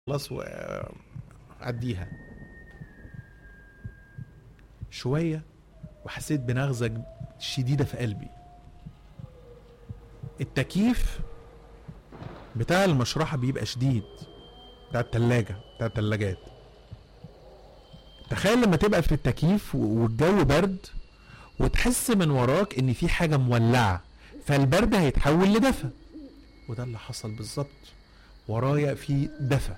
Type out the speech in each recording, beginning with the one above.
خلاص وعديها شويه وحسيت بنغزه شديده في قلبي التكييف بتاع المشرحه بيبقى شديد بتاع التلاجة بتاع التلاجات تخيل لما تبقى في التكييف و- والجو برد وتحس من وراك ان في حاجه مولعه فالبرد هيتحول لدفى وده اللي حصل بالظبط ورايا في دفى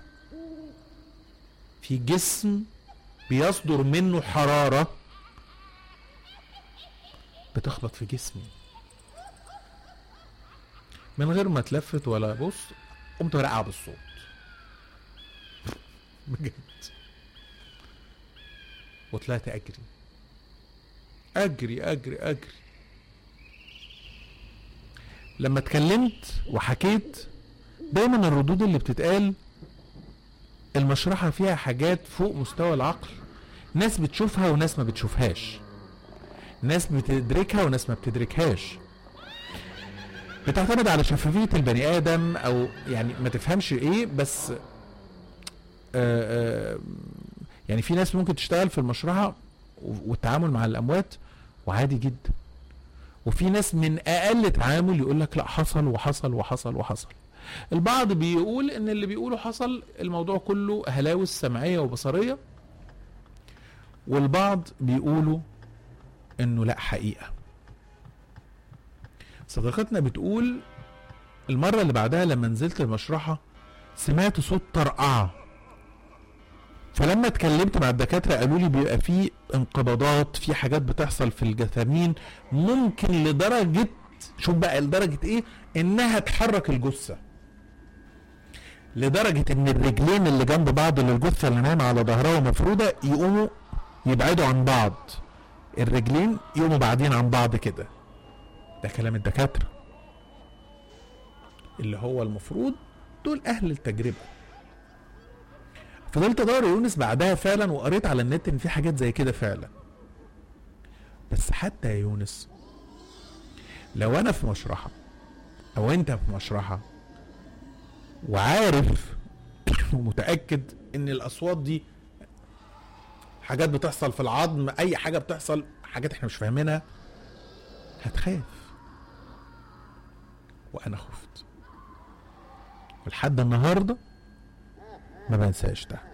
في جسم بيصدر منه حراره بتخبط في جسمي من غير ما اتلفت ولا بص قمت برقع بالصوت بجد وطلعت اجري اجري اجري اجري لما اتكلمت وحكيت دايما الردود اللي بتتقال المشرحة فيها حاجات فوق مستوى العقل ناس بتشوفها وناس ما بتشوفهاش ناس بتدركها وناس ما بتدركهاش بتعتمد على شفافية البني آدم أو يعني ما تفهمش إيه بس آآ آآ يعني في ناس ممكن تشتغل في المشرحة والتعامل مع الأموات وعادي جدا وفي ناس من أقل تعامل يقول لك لا حصل وحصل وحصل وحصل البعض بيقول ان اللي بيقوله حصل الموضوع كله هلاوس سمعيه وبصريه والبعض بيقولوا انه لا حقيقه صديقتنا بتقول المره اللي بعدها لما نزلت المشرحه سمعت صوت طرقعه فلما اتكلمت مع الدكاتره قالوا لي بيبقى في انقباضات في حاجات بتحصل في الجثامين ممكن لدرجه شوف بقى لدرجه ايه انها تحرك الجثه لدرجه ان الرجلين اللي جنب بعض للجثه اللي نايمه على ظهرها ومفروده يقوموا يبعدوا عن بعض الرجلين يقوموا بعدين عن بعض كده ده كلام الدكاتره اللي هو المفروض دول اهل التجربه فضلت ادور يا يونس بعدها فعلا وقريت على النت ان في حاجات زي كده فعلا بس حتى يا يونس لو انا في مشرحه او انت في مشرحه وعارف ومتاكد ان الاصوات دي حاجات بتحصل في العظم اي حاجه بتحصل حاجات احنا مش فاهمينها هتخاف وانا خفت ولحد النهارده ما بنساش ده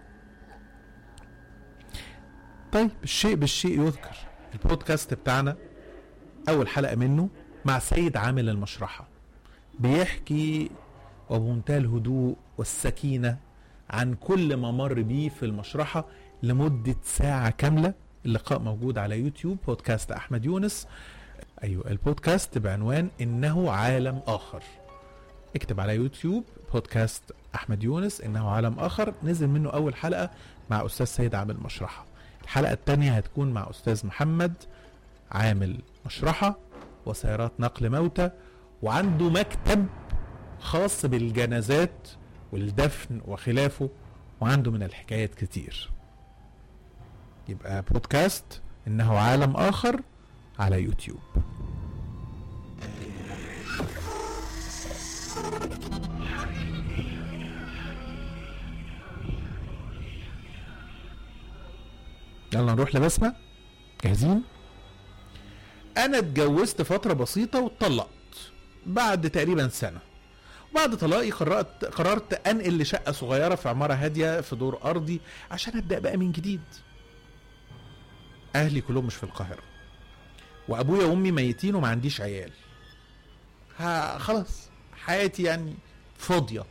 طيب الشيء بالشيء يذكر البودكاست بتاعنا اول حلقه منه مع سيد عامل المشرحه بيحكي وبمنتهى الهدوء والسكينه عن كل ما مر بيه في المشرحه لمده ساعه كامله اللقاء موجود على يوتيوب بودكاست احمد يونس ايوه البودكاست بعنوان انه عالم اخر اكتب على يوتيوب بودكاست احمد يونس انه عالم اخر نزل منه اول حلقه مع استاذ سيد عامل مشرحه الحلقه الثانيه هتكون مع استاذ محمد عامل مشرحه وسيارات نقل موتى وعنده مكتب خاص بالجنازات والدفن وخلافه وعنده من الحكايات كتير يبقى بودكاست انه عالم اخر على يوتيوب يلا نروح لبسمة جاهزين انا اتجوزت فترة بسيطة واتطلقت بعد تقريبا سنة بعد طلاقي قررت قررت انقل لشقة صغيرة في عمارة هادية في دور ارضي عشان ابدأ بقى من جديد اهلي كلهم مش في القاهرة وابويا وامي ميتين وما عنديش عيال ها خلاص حياتي يعني فاضية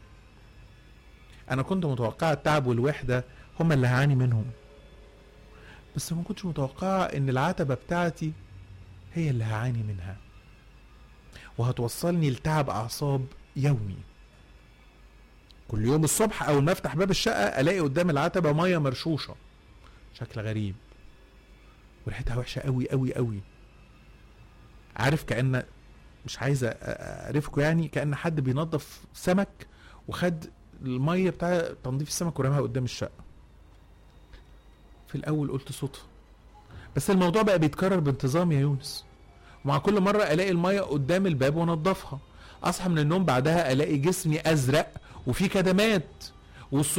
انا كنت متوقعة التعب والوحدة هما اللي هعاني منهم بس ما كنتش متوقعة ان العتبة بتاعتي هي اللي هعاني منها وهتوصلني لتعب اعصاب يومي كل يوم الصبح اول ما افتح باب الشقة الاقي قدام العتبة مية مرشوشة شكل غريب وريحتها وحشة قوي قوي قوي عارف كأن مش عايز أ- أ- اعرفكم يعني كأن حد بينظف سمك وخد المية بتاع تنظيف السمك ورماها قدام الشقة في الاول قلت صدفه بس الموضوع بقى بيتكرر بانتظام يا يونس ومع كل مره الاقي الميه قدام الباب وانضفها اصحى من النوم بعدها الاقي جسمي ازرق وفي كدمات والص